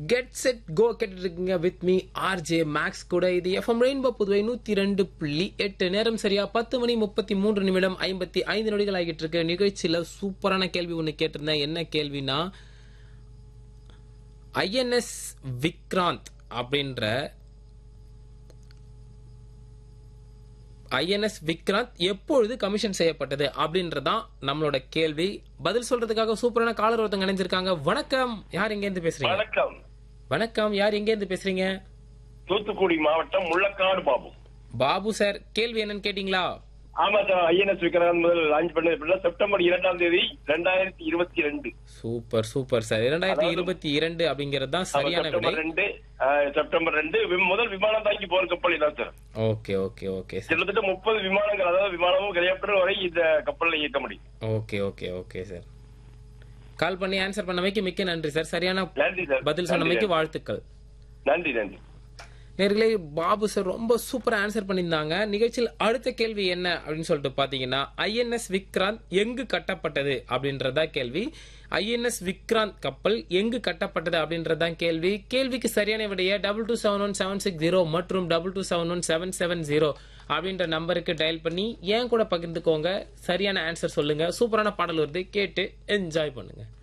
get set go கேட்டுட்டு இருக்கீங்க with me RJ maths கூட இது எஃப்எம் ரெயின்போ புதுவை நூத்தி ரெண்டு புள்ளி எட்டு நேரம் சரியா பத்து மணி முப்பத்தி மூன்று நிமிடம் ஐம்பத்தி ஐந்து நொடிகள் ஆகிட்டு இருக்கு நிகழ்ச்சியில சூப்பரான கேள்வி ஒன்று கேட்டிருந்தேன் என்ன கேள்வினா ஐஎன்எஸ் விக்ராந்த் அப்படின்ற ஐஎன்எஸ் விக்ராந்த் எப்பொழுது கமிஷன் செய்யப்பட்டது அப்படின்றதான் நம்மளோட கேள்வி பதில் சொல்றதுக்காக சூப்பரான காலர் ஒருத்தங்க இணைஞ்சிருக்காங்க வணக்கம் யார் எங்க இருந்து பேசுறீங்க வணக்கம் வணக்கம் யார் எங்க இருந்து பேசுறீங்க தூத்துக்குடி மாவட்டம் முள்ளக்காடு பாபு பாபு சார் கேள்வி என்னன்னு கேட்டீங்களா ஆமா சார் ஐஎன்எஸ் விக்ராந்த் முதல் லான்ச் பண்ணது எப்படின்னா செப்டம்பர் இரண்டாம் தேதி ரெண்டாயிரத்தி இருபத்தி ரெண்டு சூப்பர் சூப்பர் சார் இரண்டாயிரத்தி இருபத்தி இரண்டு அப்படிங்கிறது தான் சரியான விடை செப்டம்பர் ரெண்டு ஆஹ், செப்டம்பர் ரெண்டு வி- முதல் விமானம் தாங்கி போற கப்பல் இதான் sir okay okay okay sir கிட்டத்தட்ட முப்பது விமானங்கள் அதாவது விமானமும் ஹெலிகாப்டர் வரை இந்த கப்பல்ல இயக்க முடியும் okay okay okay sir call பண்ணி ஆன்சர் பண்ணமைக்கு மிக்க நன்றி சார் சரியான நன்றி சார் பதில் சொன்னமைக்கு வாழ்த்துக்கள் நன்றி நன்றி நேர்களே பாபு சார் ரொம்ப சூப்பரா ஆன்சர் பண்ணியிருந்தாங்க நிகழ்ச்சியில் அடுத்த கேள்வி என்ன அப்படின்னு சொல்லிட்டு பாத்தீங்கன்னா ஐஎன்எஸ் விக்ராந்த் எங்கு கட்டப்பட்டது அப்படின்றதா கேள்வி ஐஎன்எஸ் விக்ராந்த் கப்பல் எங்கு கட்டப்பட்டது அப்படின்றதான் கேள்வி கேள்விக்கு சரியான விடைய double two seven one seven six zero மற்றும் double two seven one seven seven zero அப்படின்ற நம்பருக்கு டயல் பண்ணி ஏன் கூட பகிர்ந்துக்கோங்க சரியான ஆன்சர் சொல்லுங்க சூப்பரான பாடல் வருது கேட்டு என்ஜாய் பண்ணுங்க